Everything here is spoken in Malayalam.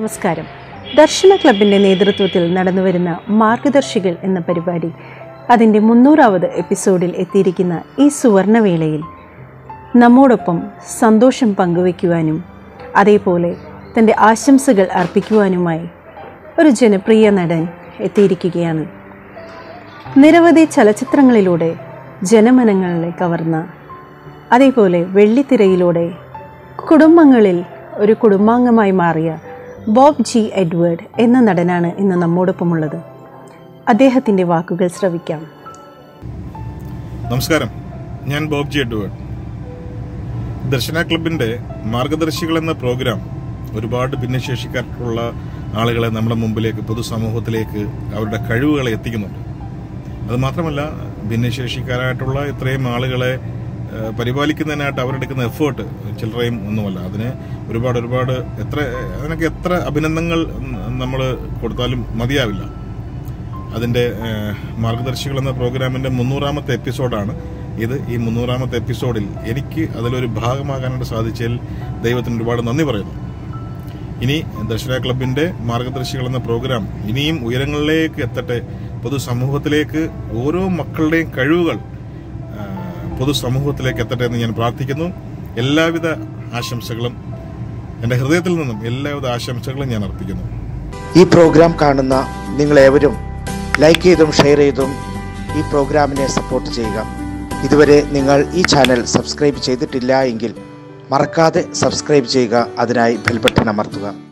നമസ്കാരം ദർശന ക്ലബിൻ്റെ നേതൃത്വത്തിൽ നടന്നുവരുന്ന മാർഗദർശികൾ എന്ന പരിപാടി അതിൻ്റെ മുന്നൂറാവത് എപ്പിസോഡിൽ എത്തിയിരിക്കുന്ന ഈ സുവർണവേളയിൽ നമ്മോടൊപ്പം സന്തോഷം പങ്കുവയ്ക്കുവാനും അതേപോലെ തൻ്റെ ആശംസകൾ അർപ്പിക്കുവാനുമായി ഒരു ജനപ്രിയ നടൻ എത്തിയിരിക്കുകയാണ് നിരവധി ചലച്ചിത്രങ്ങളിലൂടെ ജനമനങ്ങളെ കവർന്ന അതേപോലെ വെള്ളിത്തിരയിലൂടെ കുടുംബങ്ങളിൽ ഒരു കുടുംബാംഗമായി മാറിയ ബോബ് ജി എഡ്വേർഡ് എന്ന നടനാണ് ഇന്ന് നമ്മോടൊപ്പമുള്ളത് അദ്ദേഹത്തിൻ്റെ വാക്കുകൾ ശ്രവിക്കാം നമസ്കാരം ഞാൻ ബോബ് ജി എഡ്വേർഡ് ദർശന ക്ലബിന്റെ മാർഗദർശികൾ എന്ന പ്രോഗ്രാം ഒരുപാട് ഭിന്നശേഷിക്കാർക്കുള്ള ആളുകളെ നമ്മുടെ മുമ്പിലേക്ക് പൊതുസമൂഹത്തിലേക്ക് അവരുടെ കഴിവുകളെ എത്തിക്കുന്നുണ്ട് അത് മാത്രമല്ല ഭിന്നശേഷിക്കാരായിട്ടുള്ള ഇത്രയും ആളുകളെ ഏഹ്, പരിപാലിക്കുന്നതിനായിട്ട് അവരെടുക്കുന്ന എഫേർട്ട് ചില്ലറയും ഒന്നുമല്ല അതിന് ഒരുപാട് ഒരുപാട് എത്ര അതിനൊക്കെ എത്ര അഭിനന്ദനങ്ങൾ നമ്മൾ കൊടുത്താലും മതിയാവില്ല അതിന്റെ ഏഹ്, മാർഗദർശികൾ എന്ന പ്രോഗ്രാമിന്റെ മുന്നൂറാമത്തെ എപ്പിസോഡാണ് ഇത് ഈ മുന്നൂറാമത്തെ എപ്പിസോഡിൽ എനിക്ക് അതിലൊരു ഭാഗമാകാനായിട്ട് സാധിച്ചതിൽ ദൈവത്തിന് ഒരുപാട് നന്ദി പറയുന്നു ഇനി ദർശന ക്ലബിന്റെ മാർഗദർശികൾ എന്ന പ്രോഗ്രാം ഇനിയും ഉയരങ്ങളിലേക്ക് എത്തട്ടെ പൊതുസമൂഹത്തിലേക്ക് ഓരോ മക്കളുടെയും കഴിവുകൾ ആ, പൊതുസമൂഹത്തിലേക്ക് എത്തട്ടെ എന്ന് ഞാൻ പ്രാർത്ഥിക്കുന്നു എല്ലാവിധ ആശംസകളും എൻ്റെ ഹൃദയത്തിൽ നിന്നും എല്ലാവിധ ആശംസകളും ഞാൻ അർപ്പിക്കുന്നു ഈ പ്രോഗ്രാം കാണുന്ന നിങ്ങളേവരും ലൈക്ക് ചെയ്തും ഷെയർ ചെയ്തും ഈ പ്രോഗ്രാമിനെ സപ്പോർട്ട് ചെയ്യുക ഇതുവരെ നിങ്ങൾ ഈ ചാനൽ സബ്സ്ക്രൈബ് ചെയ്തിട്ടില്ല എങ്കിൽ മറക്കാതെ സബ്സ്ക്രൈബ് ചെയ്യുക അതിനായി ബെൽ ബട്ടൺ അമർത്തുക